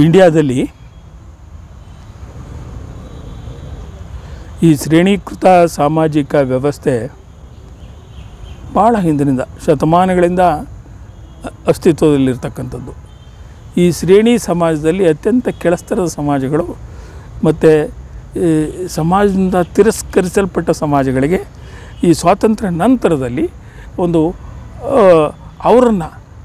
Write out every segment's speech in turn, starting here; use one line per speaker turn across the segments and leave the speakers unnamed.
ಇಂಡಿಯಾದಲ್ಲಿ ಈ ಶ್ರೇಣೀಕೃತ ಸಾಮಾಜಿಕ ವ್ಯವಸ್ಥೆ ಭಾಳ ಹಿಂದಿನಿಂದ ಶತಮಾನಗಳಿಂದ ಅ- ಅಸ್ತಿತ್ವದಲ್ಲಿರ್ತಕ್ಕಂಥದ್ದು ಈ ಶ್ರೇಣಿ ಸಮಾಜದಲ್ಲಿ ಅತ್ಯಂತ ಕೆಳಸ್ತರದ ಸಮಾಜಗಳು ಮತ್ತು ಸಮಾಜದಿಂದ ತಿರಸ್ಕರಿಸಲ್ಪಟ್ಟ ಸಮಾಜಗಳಿಗೆ ಈ ಸ್ವಾತಂತ್ರ್ಯ ನಂತರದಲ್ಲಿ ಒಂದು ಅವರನ್ನು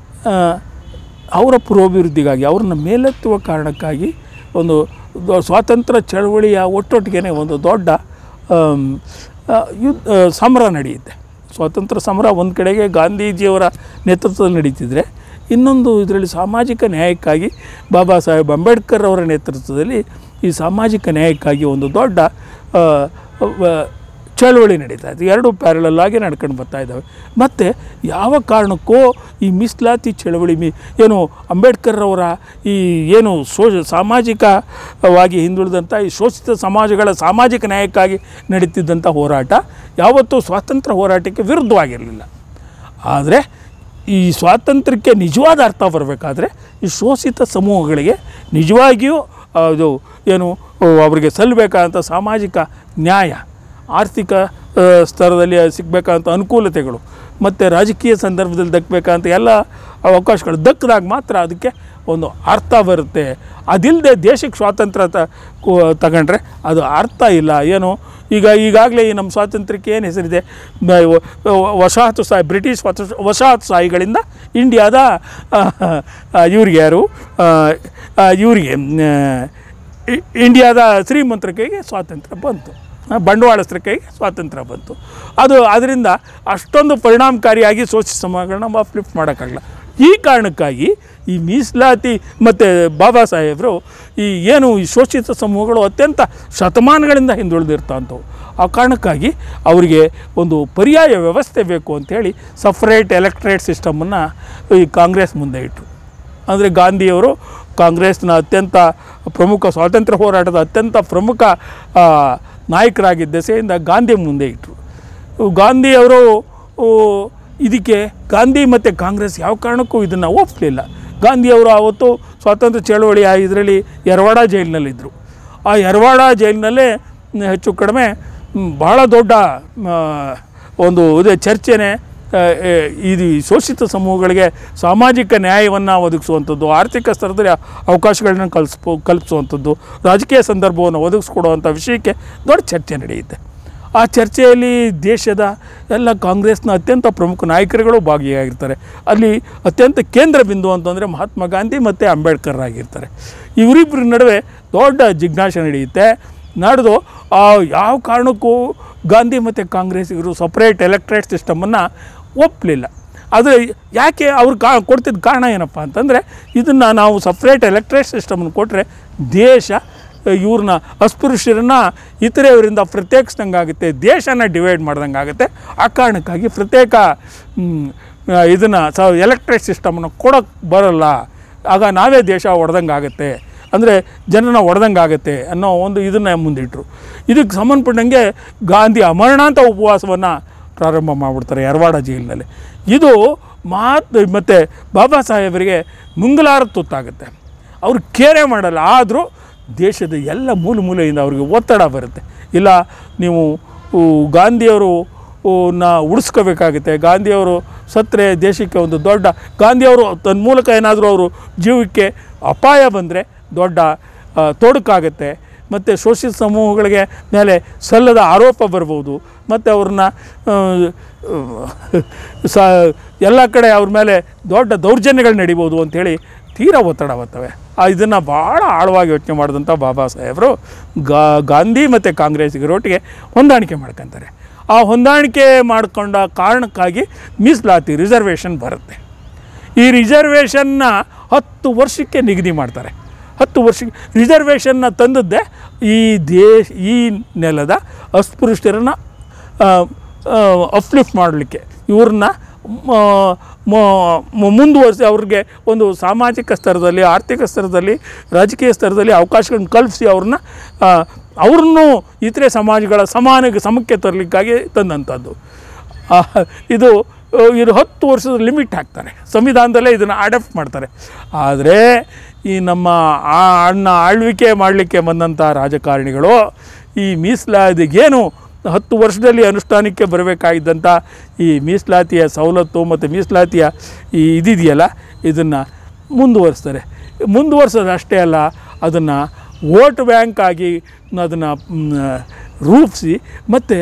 ಅವರ ಪುರೋಭಿವೃದ್ಧಿಗಾಗಿ ಅವ್ರನ್ನ ಮೇಲೆತ್ತುವ ಕಾರಣಕ್ಕಾಗಿ ಒಂದು ದೊ- ಸ್ವಾತಂತ್ರ್ಯ ಚಳವಳಿಯ ಒಟ್ಟೊಟ್ಟಿಗೆ ಒಂದು ದೊಡ್ಡ ಆಮ್, ಆ, ಯುದ್ಧ ಆ, ಸಮರ ನಡೆಯುತ್ತೆ ಸ್ವಾತಂತ್ರ್ಯ ಸಮರ ಒಂದು ಕಡೆಗೆ ಗಾಂಧೀಜಿಯವರ ನೇತೃತ್ವದಲ್ಲಿ ನಡೀತಿದ್ರೆ ಇನ್ನೊಂದು ಇದರಲ್ಲಿ ಸಾಮಾಜಿಕ ನ್ಯಾಯಕ್ಕಾಗಿ ಬಾಬಾ ಸಾಹೇಬ್ ಅಂಬೇಡ್ಕರ್ ಅವರ ನೇತೃತ್ವದಲ್ಲಿ ಈ ಸಾಮಾಜಿಕ ನ್ಯಾಯಕ್ಕಾಗಿ ಒಂದು ದೊಡ್ಡ ಆ, ವ- ಚಳವಳಿ ನಡೀತಾ ಇದೆ ಎರಡು ಪ್ಯಾರಲಲ್ ಆಗಿ ನಡ್ಕೊಂಡು ಬರ್ತಾ ಇದ್ದಾವೆ ಮತ್ತು ಯಾವ ಕಾರಣಕ್ಕೋ ಈ ಮೀಸಲಾತಿ ಚಳವಳಿ ಮಿ ಏನು ಅಂಬೇಡ್ಕರ್ ಅವರ ಈ ಏನು ಸೋ ಸಾಮಾಜಿಕವಾಗಿ ಹಿಂದುಳಿದಂಥ ಈ ಶೋಷಿತ ಸಮಾಜಗಳ ಸಾಮಾಜಿಕ ನ್ಯಾಯಕ್ಕಾಗಿ ನಡೀತಿದ್ದಂಥ ಹೋರಾಟ ಯಾವತ್ತೂ ಸ್ವಾತಂತ್ರ್ಯ ಹೋರಾಟಕ್ಕೆ ವಿರುದ್ಧವಾಗಿರಲಿಲ್ಲ ಆದರೆ ಈ ಸ್ವಾತಂತ್ರ್ಯಕ್ಕೆ ನಿಜವಾದ ಅರ್ಥ ಬರಬೇಕಾದ್ರೆ ಈ ಶೋಷಿತ ಸಮೂಹಗಳಿಗೆ ನಿಜವಾಗಿಯೂ ಅದು ಏನು ಅವರಿಗೆ ಸಲ್ಲಬೇಕಾದಂಥ ಸಾಮಾಜಿಕ ನ್ಯಾಯ ಆರ್ಥಿಕ ಆ, ಸ್ತರದಲ್ಲಿ ಸಿಗಬೇಕಾದಂಥ ಅನುಕೂಲತೆಗಳು ಮತ್ತು ರಾಜಕೀಯ ಸಂದರ್ಭದಲ್ಲಿ ದಕ್ಕಬೇಕಂತ ಎಲ್ಲ ಅವಕಾಶಗಳು ದಕ್ಕದಾಗ ಮಾತ್ರ ಅದಕ್ಕೆ ಒಂದು ಅರ್ಥ ಬರುತ್ತೆ ಅದಿಲ್ಲದೆ ದೇಶಕ್ಕೆ ಸ್ವಾತಂತ್ರ್ಯ ತ ಕು- ತಗೊಂಡ್ರೆ ಅದು ಅರ್ಥ ಇಲ್ಲ ಏನು ಈಗ ಈಗಾಗಲೇ ಈ ನಮ್ಮ ಸ್ವಾತಂತ್ರ್ಯಕ್ಕೆ ಏನು ಹೆಸರಿದೆ ಬ- ವ- ವ- ವಸಾಹತುಶಾಹಿ ಬ್ರಿಟಿಷ್ ವಸಾಹತು ವಸಾಹತುಶಾಹಿಗಳಿಂದ ಇಂಡಿಯಾದ ಆ, ಆ, ಇವ್ರಿಗೆ ಯಾರು ಆ, ಆ, ಇವರಿಗೆ ಇ- ಇಂಡಿಯಾದ ಶ್ರೀಮಂತರ ಕೈಗೆ ಸ್ವಾತಂತ್ರ್ಯ ಬಂತು ಆ, ಬಂಡವಾಳಸ್ಥರ ಕೈಗೆ ಸ್ವಾತಂತ್ರ್ಯ ಬಂತು ಅದು ಅದರಿಂದ ಅಷ್ಟೊಂದು ಪರಿಣಾಮಕಾರಿಯಾಗಿ ಶೋಷಿತ ಸಮಾಜಗಳನ್ನ ನಾವು ಫ್ಲಿಪ್ ಮಾಡೋಕ್ಕಾಗಲ್ಲ ಈ ಕಾರಣಕ್ಕಾಗಿ ಈ ಮೀಸಲಾತಿ ಮತ್ತು ಬಾಬಾ ಸಾಹೇಬರು ಈ ಏನು ಈ ಶೋಷಿತ ಸಮೂಹಗಳು ಅತ್ಯಂತ ಶತಮಾನಗಳಿಂದ ಹಿಂದುಳಿದಿರ್ತಂಥವು ಆ ಕಾರಣಕ್ಕಾಗಿ ಅವರಿಗೆ ಒಂದು ಪರ್ಯಾಯ ವ್ಯವಸ್ಥೆ ಬೇಕು ಅಂಥೇಳಿ ಸಪ್ರೇಟ್ ಎಲೆಕ್ಟ್ರೇಟ್ ಸಿಸ್ಟಮನ್ನು ಈ ಕಾಂಗ್ರೆಸ್ ಮುಂದೆ ಇಟ್ಟರು ಅಂದರೆ ಗಾಂಧಿಯವರು ಕಾಂಗ್ರೆಸ್ನ ಅತ್ಯಂತ ಪ್ರಮುಖ ಸ್ವಾತಂತ್ರ್ಯ ಹೋರಾಟದ ಅತ್ಯಂತ ಪ್ರಮುಖ ಆ, ನಾಯಕರಾಗಿದ್ದ ದೆಸೆಯಿಂದ ಗಾಂಧಿ ಮುಂದೆ ಇಟ್ಟರು ಗಾಂಧಿಯವರು ಓ, ಇದಕ್ಕೆ ಗಾಂಧಿ ಮತ್ತು ಕಾಂಗ್ರೆಸ್ ಯಾವ ಕಾರಣಕ್ಕೂ ಇದನ್ನು ಒಪ್ಪಲಿಲ್ಲ ಗಾಂಧಿಯವರು ಆವತ್ತು ಸ್ವಾತಂತ್ರ್ಯ ಚಳವಳಿ ಇದರಲ್ಲಿ ಯರವಾಡ ಜೈಲಿನಲ್ಲಿದ್ದರು ಆ ಯರವಾಡ ಜೈಲಿನಲ್ಲೇ ಮ್, ಹೆಚ್ಚು ಕಡಿಮೆ ಮ್, ಬಹಳ ದೊಡ್ಡ ಆ, ಒಂದು ಇದೆ ಚರ್ಚೆನೇ ಆ, ಆ, ಇದು ಈ ಶೋಷಿತ ಸಮೂಹಗಳಿಗೆ ಸಾಮಾಜಿಕ ನ್ಯಾಯವನ್ನು ಒದಗಿಸುವಂಥದ್ದು ಆರ್ಥಿಕ ಸ್ತರದಲ್ಲಿ ಅವಕಾಶಗಳನ್ನ ಕಲ್ಸ್ಪೋ ಕಲ್ಪಿಸುವಂಥದ್ದು ರಾಜಕೀಯ ಸಂದರ್ಭವನ್ನು ಒದಗಿಸ್ಕೊಡುವಂಥ ವಿಷಯಕ್ಕೆ ದೊಡ್ಡ ಚರ್ಚೆ ನಡೆಯುತ್ತೆ ಆ ಚರ್ಚೆಯಲ್ಲಿ ದೇಶದ ಎಲ್ಲ ಕಾಂಗ್ರೆಸ್ನ ಅತ್ಯಂತ ಪ್ರಮುಖ ನಾಯಕರುಗಳು ಭಾಗಿಯಾಗಿರ್ತಾರೆ ಅಲ್ಲಿ ಅತ್ಯಂತ ಕೇಂದ್ರ ಬಿಂದು ಅಂತಂದರೆ ಮಹಾತ್ಮ ಗಾಂಧಿ ಮತ್ತು ಅಂಬೇಡ್ಕರ್ ಆಗಿರ್ತಾರೆ ಇವರಿಬ್ಬರ ನಡುವೆ ದೊಡ್ಡ ಜಿಜ್ಞಾಸೆ ನಡೆಯುತ್ತೆ ನಡೆದು ಆ ಯಾವ ಕಾರಣಕ್ಕೂ ಗಾಂಧಿ ಮತ್ತು ಕಾಂಗ್ರೆಸ್ಸಿಗರು ಸಪ್ರೇಟ್ ಎಲೆಕ್ಟ್ರೇಟ್ ಸಿಸ್ಟಮನ್ನು ಒಪ್ಪಲಿಲ್ಲ ಆದರೆ ಯಾಕೆ ಅವ್ರು ಕಾ ಕೊಡ್ತಿದ್ದ ಕಾರಣ ಏನಪ್ಪ ಅಂತಂದರೆ ಇದನ್ನು ನಾವು ಸಪ್ರೇಟ್ ಎಲೆಕ್ಟ್ರೇಟ್ ಸಿಸ್ಟಮನ್ನು ಕೊಟ್ಟರೆ ದೇಶ ಇವ್ರನ್ನ ಅಸ್ಪೃಶ್ಯರನ್ನ ಇತರೆಯವರಿಂದ ಪ್ರತ್ಯೇಕಿಸ್ದಂಗೆ ಆಗುತ್ತೆ ದೇಶನ ಡಿವೈಡ್ ಮಾಡ್ದಂಗೆ ಆಗುತ್ತೆ ಆ ಕಾರಣಕ್ಕಾಗಿ ಪ್ರತ್ಯೇಕ ಇದನ್ನು ಸ ಎಲೆಕ್ಟ್ರಿಕ್ ಸಿಸ್ಟಮನ್ನು ಕೊಡೋಕ್ಕೆ ಬರಲ್ಲ ಆಗ ನಾವೇ ದೇಶ ಒಡೆದಂಗೆ ಆಗುತ್ತೆ ಅಂದರೆ ಜನನ ಒಡೆದಂಗೆ ಆಗುತ್ತೆ ಅನ್ನೋ ಒಂದು ಇದನ್ನು ಮುಂದಿಟ್ಟರು ಇದಕ್ಕೆ ಸಂಬಂಧಪಟ್ಟಂಗೆ ಗಾಂಧಿ ಅಮರಣಾಂತ ಉಪವಾಸವನ್ನು ಪ್ರಾರಂಭ ಮಾಡಿಬಿಡ್ತಾರೆ ಯರವಾಡ ಜೈಲಿನಲ್ಲಿ ಇದು ಮಾತು ಮತ್ತು ಬಾಬಾ ಸಾಹೇಬರಿಗೆ ನುಂಗಲಾರ ತುತ್ತಾಗುತ್ತೆ ಅವ್ರು ಕೇರೆ ಮಾಡಲ್ಲ ಆದರೂ ದೇಶದ ಎಲ್ಲ ಮೂಲೆ ಮೂಲೆಯಿಂದ ಅವ್ರಿಗೆ ಒತ್ತಡ ಬರುತ್ತೆ ಇಲ್ಲ ನೀವು ಊ, ಗಾಂಧಿಯವರು ಊ, ನ ಉಳಿಸ್ಕೋಬೇಕಾಗುತ್ತೆ ಗಾಂಧಿಯವರು ಸತ್ತರೆ ದೇಶಕ್ಕೆ ಒಂದು ದೊಡ್ಡ ಗಾಂಧಿಯವರು ತನ್ನ ಮೂಲಕ ಏನಾದರೂ ಅವರು ಜೀವಕ್ಕೆ ಅಪಾಯ ಬಂದರೆ ದೊಡ್ಡ ಆ, ತೊಡಕಾಗುತ್ತೆ ಮತ್ತು ಶೋಷಿತ ಸಮೂಹಗಳಿಗೆ ಮೇಲೆ ಸಲ್ಲದ ಆರೋಪ ಬರ್ಬೋದು ಮತ್ತು ಅವ್ರನ್ನ ಆ, ಸ ಎಲ್ಲ ಕಡೆ ಅವ್ರ ಮೇಲೆ ದೊಡ್ಡ ದೌರ್ಜನ್ಯಗಳು ನಡಿಬೋದು ಅಂಥೇಳಿ ತೀರಾ ಒತ್ತಡ ಬರ್ತವೆ ಆ ಇದನ್ನು ಭಾಳ ಆಳವಾಗಿ ಯೋಚನೆ ಮಾಡಿದಂಥ ಬಾಬಾ ಸಾಹೇಬರು ಗಾ ಗಾಂಧಿ ಮತ್ತು ಕಾಂಗ್ರೆಸ್ಸಿಗರೊಟ್ಟಿಗೆ ಹೊಂದಾಣಿಕೆ ಮಾಡ್ಕೊತಾರೆ ಆ ಹೊಂದಾಣಿಕೆ ಮಾಡಿಕೊಂಡ ಕಾರಣಕ್ಕಾಗಿ ಮೀಸಲಾತಿ ರಿಸರ್ವೇಷನ್ ಬರುತ್ತೆ ಈ ರಿಸರ್ವೇಷನ್ನ ಹತ್ತು ವರ್ಷಕ್ಕೆ ನಿಗದಿ ಮಾಡ್ತಾರೆ ಹತ್ತು ವರ್ಷಕ್ಕೆ ರಿಸರ್ವೇಷನ್ನ ತಂದದ್ದೇ ಈ ದೇಶ ಈ ನೆಲದ ಅಸ್ಪೃಶ್ಯರನ್ನು ಅಪ್ಲಿಫ್ಟ್ ಮಾಡಲಿಕ್ಕೆ ಇವ್ರನ್ನ ಮುಂದುವರಿಸಿ ಅವ್ರಿಗೆ ಒಂದು ಸಾಮಾಜಿಕ ಸ್ತರದಲ್ಲಿ ಆರ್ಥಿಕ ಸ್ತರದಲ್ಲಿ ರಾಜಕೀಯ ಸ್ತರದಲ್ಲಿ ಅವಕಾಶಗಳನ್ನ ಕಲ್ಪಿಸಿ ಅವ್ರನ್ನ ಆ, ಅವ್ರನ್ನೂ ಇತರೆ ಸಮಾಜಗಳ ಸಮಾನ ಸಮಕ್ಕೆ ತರಲಿಕ್ಕಾಗಿ ತಂದಂಥದ್ದು ಆ, ಇದು ಇದು ಹತ್ತು ವರ್ಷದ ಲಿಮಿಟ್ ಹಾಕ್ತಾರೆ ಸಂವಿಧಾನದಲ್ಲೇ ಇದನ್ನು ಅಡಾಪ್ಟ್ ಮಾಡ್ತಾರೆ ಆದರೆ ಈ ನಮ್ಮ ಆ ಅಣ್ಣ ಆಳ್ವಿಕೆ ಮಾಡಲಿಕ್ಕೆ ಬಂದಂಥ ರಾಜಕಾರಣಿಗಳು ಈ ಮೀಸಲಾತಿಗೇನು ಹತ್ತು ವರ್ಷದಲ್ಲಿ ಅನುಷ್ಠಾನಕ್ಕೆ ಬರಬೇಕಾಗಿದ್ದಂಥ ಈ ಮೀಸಲಾತಿಯ ಸವಲತ್ತು ಮತ್ತು ಮೀಸಲಾತಿಯ ಈ ಇದಿದೆಯಲ್ಲ ಇದನ್ನು ಮುಂದುವರಿಸ್ತಾರೆ ಮುಂದುವರ್ಸೋದು ಅಷ್ಟೇ ಅಲ್ಲ ಅದನ್ನು ವೋಟ್ ಬ್ಯಾಂಕ್ ಆಗಿ ಅದನ್ನು ರೂಪಿಸಿ ಮತ್ತು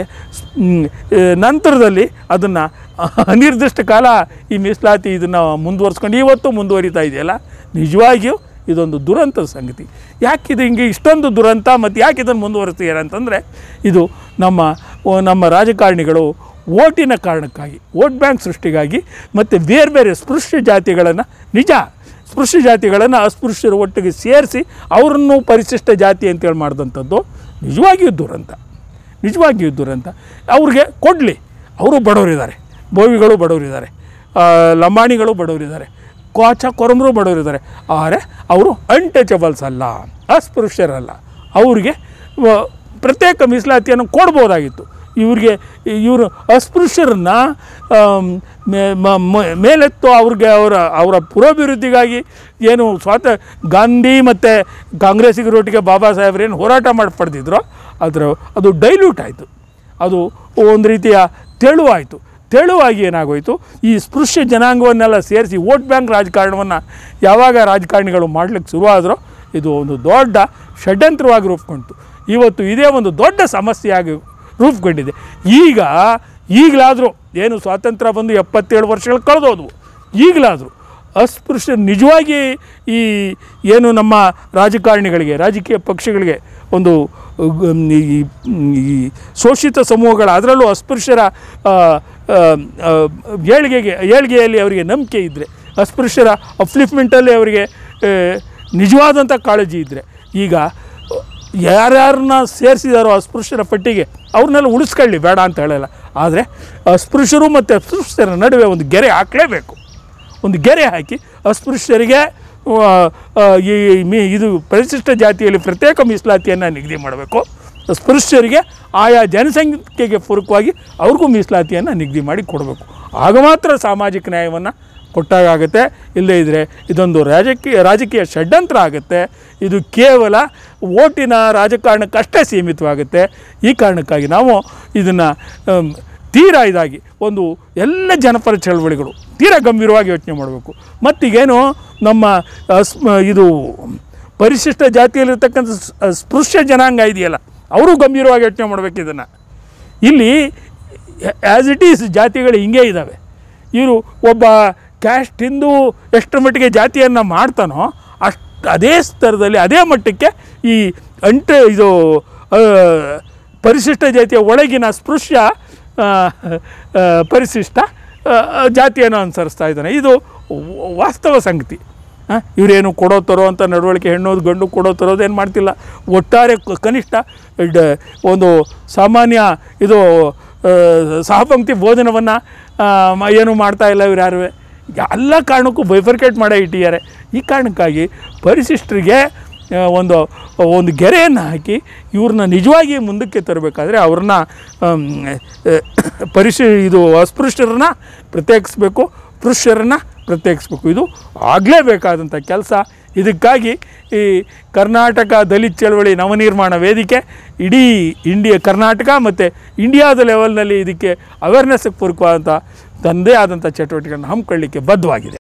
ನಂತರದಲ್ಲಿ ಅದನ್ನು ಅನಿರ್ದಿಷ್ಟ ಕಾಲ ಈ ಮೀಸಲಾತಿ ಇದನ್ನು ಮುಂದುವರ್ಸ್ಕೊಂಡು ಇವತ್ತು ಮುಂದುವರಿತಾ ಇದೆಯಲ್ಲ ನಿಜವಾಗಿಯೂ ಇದೊಂದು ದುರಂತದ ಸಂಗತಿ ಯಾಕೆ ಇದು ಹಿಂಗೆ ಇಷ್ಟೊಂದು ದುರಂತ ಮತ್ತು ಯಾಕೆ ಇದನ್ನು ಮುಂದುವರಿಸ್ತೀರ ಅಂತಂದರೆ ಇದು ನಮ್ಮ ಓ, ನಮ್ಮ ರಾಜಕಾರಣಿಗಳು ಓಟಿನ ಕಾರಣಕ್ಕಾಗಿ ವೋಟ್ ಬ್ಯಾಂಕ್ ಸೃಷ್ಟಿಗಾಗಿ ಮತ್ತು ಬೇರೆ ಬೇರೆ ಸ್ಪೃಶ್ಯ ಜಾತಿಗಳನ್ನು ನಿಜ ಸ್ಪೃಶ್ಯ ಜಾತಿಗಳನ್ನು ಅಸ್ಪೃಶ್ಯರ ಒಟ್ಟಿಗೆ ಸೇರಿಸಿ ಅವರನ್ನು ಪರಿಶಿಷ್ಟ ಜಾತಿ ಅಂತೇಳಿ ಮಾಡಿದಂಥದ್ದು ನಿಜವಾಗಿಯೂ ದುರಂತ ನಿಜವಾಗಿಯೂ ದುರಂತ ಅವ್ರಿಗೆ ಕೊಡಲಿ ಅವರು ಬಡವರಿದ್ದಾರೆ ಬೋವಿಗಳು ಬಡವರಿದ್ದಾರೆ ಆ, ಲಂಬಾಣಿಗಳು ಬಡವರಿದ್ದಾರೆ ಕ್ವಾಚ ಕೊರಮರು ಬಡವರಿದ್ದಾರೆ ಆದರೆ ಅವರು ಅನ್ಟಚಬಲ್ಸ್ ಅಲ್ಲ ಅಸ್ಪೃಶ್ಯರಲ್ಲ ಅವ್ರಿಗೆ ವ- ಪ್ರತ್ಯೇಕ ಮೀಸಲಾತಿಯನ್ನು ಕೊಡ್ಬೋದಾಗಿತ್ತು ಇವ್ರಿಗೆ ಇವರು ಅಸ್ಪೃಶ್ಯರನ್ನ ಆಮ್, ಮೇ- ಮ- ಮ- ಮೇಲೆತ್ತು ಅವ್ರಿಗೆ ಅವರ ಅವರ ಪುರೋಭಿವೃದ್ಧಿಗಾಗಿ ಏನು ಸ್ವಾತ ಗಾಂಧಿ ಮತ್ತು ಕಾಂಗ್ರೆಸ್ಸಿಗರೊಟ್ಟಿಗೆ ಬಾಬಾ ಸಾಹೇಬ್ರೇನು ಹೋರಾಟ ಮಾಡಿ ಪಡೆದಿದ್ರು ಅದರ ಅದು ಡೈಲ್ಯೂಟ್ ಆಯಿತು ಅದು ಒಂದು ರೀತಿಯ ತೆಳುವಾಯಿತು ತೆಳುವಾಗಿ ಏನಾಗೋಯಿತು ಈ ಸ್ಪೃಶ್ಯ ಜನಾಂಗವನ್ನೆಲ್ಲ ಸೇರಿಸಿ ವೋಟ್ ಬ್ಯಾಂಕ್ ರಾಜಕಾರಣವನ್ನು ಯಾವಾಗ ರಾಜಕಾರಣಿಗಳು ಮಾಡಲಿಕ್ಕೆ ಶುರುವಾದರೋ ಇದು ಒಂದು ದೊಡ್ಡ ಷಡ್ಯಂತ್ರವಾಗಿ ರೂಪುಗೊಂಡಿತು ಇವತ್ತು ಇದೇ ಒಂದು ದೊಡ್ಡ ಸಮಸ್ಯೆಯಾಗಿ ರೂಪುಗೊಂಡಿದೆ ಈಗ ಈಗಲಾದರೂ ಏನು ಸ್ವಾತಂತ್ರ್ಯ ಬಂದು ಎಪ್ಪತ್ತೇಳು ವರ್ಷಗಳು ಕಳೆದೋದ್ವು ಈಗಲಾದರೂ ಅಸ್ಪೃಶ್ಯ ನಿಜವಾಗಿ ಈ ಏನು ನಮ್ಮ ರಾಜಕಾರಣಿಗಳಿಗೆ ರಾಜಕೀಯ ಪಕ್ಷಗಳಿಗೆ ಒಂದು ಗ- ಈ ಈ ಶೋಷಿತ ಸಮೂಹಗಳ ಅದರಲ್ಲೂ ಅಸ್ಪೃಶ್ಯರ ಆ, ಆ, ಆ, ಏಳಿಗೆಗೆ ಏಳಿಗೆಯಲ್ಲಿ ಅವರಿಗೆ ನಂಬಿಕೆ ಇದ್ದರೆ ಅಸ್ಪೃಶ್ಯರ ಅಪ್ಲಿಫ್ಮೆಂಟಲ್ಲಿ ಅವರಿಗೆ ಆ, ನಿಜವಾದಂಥ ಕಾಳಜಿ ಇದ್ದರೆ ಈಗ ಯಾರ್ಯಾರನ್ನ ಸೇರಿಸಿದಾರೋ ಅಸ್ಪೃಶ್ಯರ ಪಟ್ಟಿಗೆ ಅವ್ರನ್ನೆಲ್ಲ ಉಳಿಸ್ಕೊಳ್ಳಿ ಬೇಡ ಅಂತ ಹೇಳಲ್ಲ ಆದರೆ ಅಸ್ಪೃಶ್ಯರು ಮತ್ತು ಅಸ್ಪೃಶ್ಯರ ನಡುವೆ ಒಂದು ಗೆರೆ ಹಾಕಲೇಬೇಕು ಒಂದು ಗೆರೆ ಹಾಕಿ ಅಸ್ಪೃಶ್ಯರಿಗೆ ಆ, ಆ, ಈ ಮೀ ಇದು ಪರಿಶಿಷ್ಟ ಜಾತಿಯಲ್ಲಿ ಪ್ರತ್ಯೇಕ ಮೀಸಲಾತಿಯನ್ನು ನಿಗದಿ ಮಾಡಬೇಕು ಸ್ಪೃಶ್ಯರಿಗೆ ಆಯಾ ಜನಸಂಖ್ಯೆಗೆ ಪೂರಕವಾಗಿ ಅವ್ರಿಗೂ ಮೀಸಲಾತಿಯನ್ನು ನಿಗದಿ ಮಾಡಿ ಕೊಡಬೇಕು ಆಗ ಮಾತ್ರ ಸಾಮಾಜಿಕ ನ್ಯಾಯವನ್ನು ಕೊಟ್ಟಾಗುತ್ತೆ ಇಲ್ಲದೇ ಇದ್ದರೆ ಇದೊಂದು ರಾಜಕೀಯ ರಾಜಕೀಯ ಷಡ್ಯಂತ್ರ ಆಗುತ್ತೆ ಇದು ಕೇವಲ ಓಟಿನ ರಾಜಕಾರಣಕ್ಕಷ್ಟೇ ಸೀಮಿತವಾಗುತ್ತೆ ಈ ಕಾರಣಕ್ಕಾಗಿ ನಾವು ಇದನ್ನು ತೀರಾ ಇದಾಗಿ ಒಂದು ಎಲ್ಲ ಜನಪರ ಚಳವಳಿಗಳು ತೀರಾ ಗಂಭೀರವಾಗಿ ಯೋಚನೆ ಮಾಡಬೇಕು ಮತ್ತೀಗೇನು ನಮ್ಮ ಅಸ್ ಇದು ಪರಿಶಿಷ್ಟ ಜಾತಿಯಲ್ಲಿರ್ತಕ್ಕಂಥ ಸ್- ಸ್ಪೃಶ್ಯ ಜನಾಂಗ ಇದೆಯಲ್ಲ ಅವರು ಗಂಭೀರವಾಗಿ ಯೋಚನೆ ಮಾಡಬೇಕು ಇದನ್ನು ಇಲ್ಲಿ ಆ್ಯಸ್ ಇಟ್ ಈಸ್ ಜಾತಿಗಳು ಹಿಂಗೆ ಇದ್ದಾವೆ ಇವರು ಒಬ್ಬ ಕ್ಯಾಸ್ಟ್ ಹಿಂದೂ ಎಷ್ಟು ಮಟ್ಟಿಗೆ ಜಾತಿಯನ್ನು ಮಾಡ್ತಾನೋ ಅಷ್ಟು ಅದೇ ಸ್ತರದಲ್ಲಿ ಅದೇ ಮಟ್ಟಕ್ಕೆ ಈ ಅಂಟ ಇದು ಆ, ಪರಿಶಿಷ್ಟ ಜಾತಿಯ ಒಳಗಿನ ಸ್ಪೃಶ್ಯ ಆ, ಆ, ಪರಿಶಿಷ್ಟ ಆ, ಜಾತಿಯನ್ನು ಅನುಸರಿಸ್ತಾ ಇದ್ದಾನೆ ಇದು ವ- ವಾಸ್ತವ ಸಂಗತಿ ಆ, ಇವರೇನು ಕೊಡೋ ತರೋ ಅಂತ ನಡವಳಿಕೆ ಹೆಣ್ಣೋದು ಗಂಡು ಕೊಡೋ ತರೋದು ಏನು ಮಾಡ್ತಿಲ್ಲ ಒಟ್ಟಾರೆ ಕ- ಕನಿಷ್ಠ ಡ- ಒಂದು ಸಾಮಾನ್ಯ ಇದು ಆ, ಸಹಪಂಕ್ತಿ ಭೋಜನವನ್ನು ಏನು ಮಾಡ್ತಾ ಇಲ್ಲ ಇವ್ರು ಯಾರು ಎಲ್ಲ ಕಾರಣಕ್ಕೂ ಬೈಫರ್ಕೇಟ್ ಮಾಡೇ ಇಟ್ಟಿದ್ದಾರೆ ಈ ಕಾರಣಕ್ಕಾಗಿ ಪರಿಶಿಷ್ಟರಿಗೆ ಆ, ಒಂದು ಒಂದು ಗೆರೆಯನ್ನು ಹಾಕಿ ಇವ್ರನ್ನ ನಿಜವಾಗಿ ಮುಂದಕ್ಕೆ ತರಬೇಕಾದ್ರೆ ಅವ್ರನ್ನ ಆಮ್, ಆ, ಪರಿಶಿ ಇದು ಅಸ್ಪೃಶ್ಯರನ್ನ ಪ್ರತ್ಯೇಕಿಸ್ಬೇಕು ಪುರುಷರನ್ನು ಪ್ರತ್ಯೇಕಿಸ್ಬೇಕು ಇದು ಆಗಲೇಬೇಕಾದಂಥ ಕೆಲಸ ಇದಕ್ಕಾಗಿ ಈ ಕರ್ನಾಟಕ ದಲಿತ ಚಳವಳಿ ನವನಿರ್ಮಾಣ ವೇದಿಕೆ ಇಡೀ ಇಂಡಿಯಾ ಕರ್ನಾಟಕ ಮತ್ತು ಇಂಡಿಯಾದ ಲೆವೆಲ್ನಲ್ಲಿ ಇದಕ್ಕೆ ಅವೇರ್ನೆಸ್ಗೆ ಪೂರಕವಾದಂಥ ತನ್ನದೇ ಆದಂಥ ಚಟುವಟಿಕೆಗಳನ್ನು ಹಮ್ಮಿಕೊಳ್ಳಿಕ್ಕೆ ಬದ್ಧವಾಗಿದೆ